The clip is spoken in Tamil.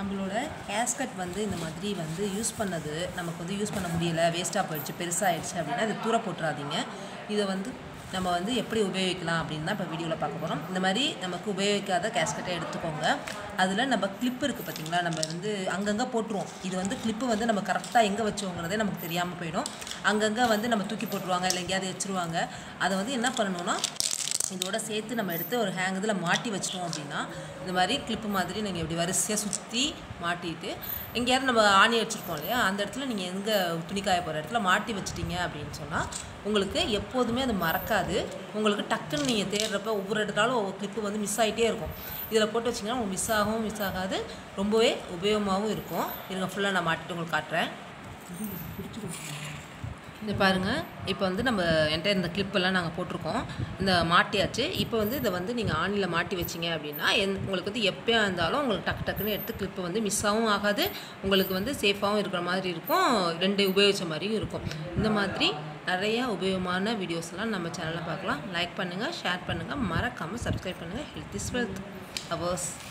நம்மளோட கேஸ்கட் வந்து இந்த மாதிரி வந்து யூஸ் பண்ணது நமக்கு வந்து யூஸ் பண்ண முடியலை வேஸ்ட்டாக போயிடுச்சு பெருசாகிடுச்சு அப்படின்னா இதை தூர போட்டுறாதீங்க இதை வந்து நம்ம வந்து எப்படி உபயோகிக்கலாம் அப்படின்னு தான் இப்போ வீடியோவில் பார்க்க போகிறோம் இந்த மாதிரி நமக்கு உபயோகிக்காத கேஸ்கட்டை எடுத்துக்கோங்க அதில் நம்ம கிளிப் இருக்குது பார்த்தீங்களா நம்ம வந்து அங்கங்கே போட்டுருவோம் இது வந்து கிளிப்பு வந்து நம்ம கரெக்டாக எங்கே வச்சோங்கிறதே நமக்கு தெரியாமல் போயிடும் அங்கங்கே வந்து நம்ம தூக்கி போட்டுருவாங்க இல்லை எங்கேயாவது வச்சுருவாங்க அதை வந்து என்ன பண்ணணும்னா இதோட சேர்த்து நம்ம எடுத்து ஒரு ஹேங் இதில் மாட்டி வச்சிட்டோம் அப்படின்னா இந்த மாதிரி கிளிப்பு மாதிரி நீங்கள் இப்படி வரிசையாக சுற்றி மாட்டிட்டு எங்கேயாவது நம்ம ஆணி வச்சுருக்கோம் இல்லையா அந்த இடத்துல நீங்கள் எங்கே துணி காய போகிற இடத்துல மாட்டி வச்சிட்டீங்க அப்படின்னு சொன்னால் உங்களுக்கு எப்போதுமே அது மறக்காது உங்களுக்கு டக்குன்னு நீங்கள் தேடுறப்ப ஒவ்வொரு இடத்தாலும் ஒவ்வொரு கிளிப்பு வந்து மிஸ் ஆகிட்டே இருக்கும் இதில் போட்டு வச்சிங்கன்னா உங்களுக்கு மிஸ் ஆகவும் மிஸ் ஆகாது ரொம்பவே உபயோகமாகவும் இருக்கும் இருங்க ஃபுல்லாக நான் மாட்டிட்டு உங்களுக்கு காட்டுறேன் இந்த பாருங்கள் இப்போ வந்து நம்ம என்கிட்ட இந்த கிளிப்பெல்லாம் நாங்கள் போட்டிருக்கோம் இந்த மாட்டியாச்சு இப்போ வந்து இதை வந்து நீங்கள் ஆணியில் மாட்டி வச்சிங்க அப்படின்னா எந் உங்களுக்கு வந்து எப்போயா இருந்தாலும் உங்களுக்கு டக்கு டக்குன்னு எடுத்து கிளிப்பு வந்து மிஸ் ஆகவும் ஆகாது உங்களுக்கு வந்து சேஃபாகவும் இருக்கிற மாதிரி இருக்கும் ரெண்டு உபயோகித்த மாதிரியும் இருக்கும் இந்த மாதிரி நிறைய உபயோகமான வீடியோஸ்லாம் நம்ம சேனலில் பார்க்கலாம் லைக் பண்ணுங்கள் ஷேர் பண்ணுங்கள் மறக்காமல் சப்ஸ்கிரைப் பண்ணுங்கள் ஹெல்த் இஸ் வெல்த் அவர்ஸ்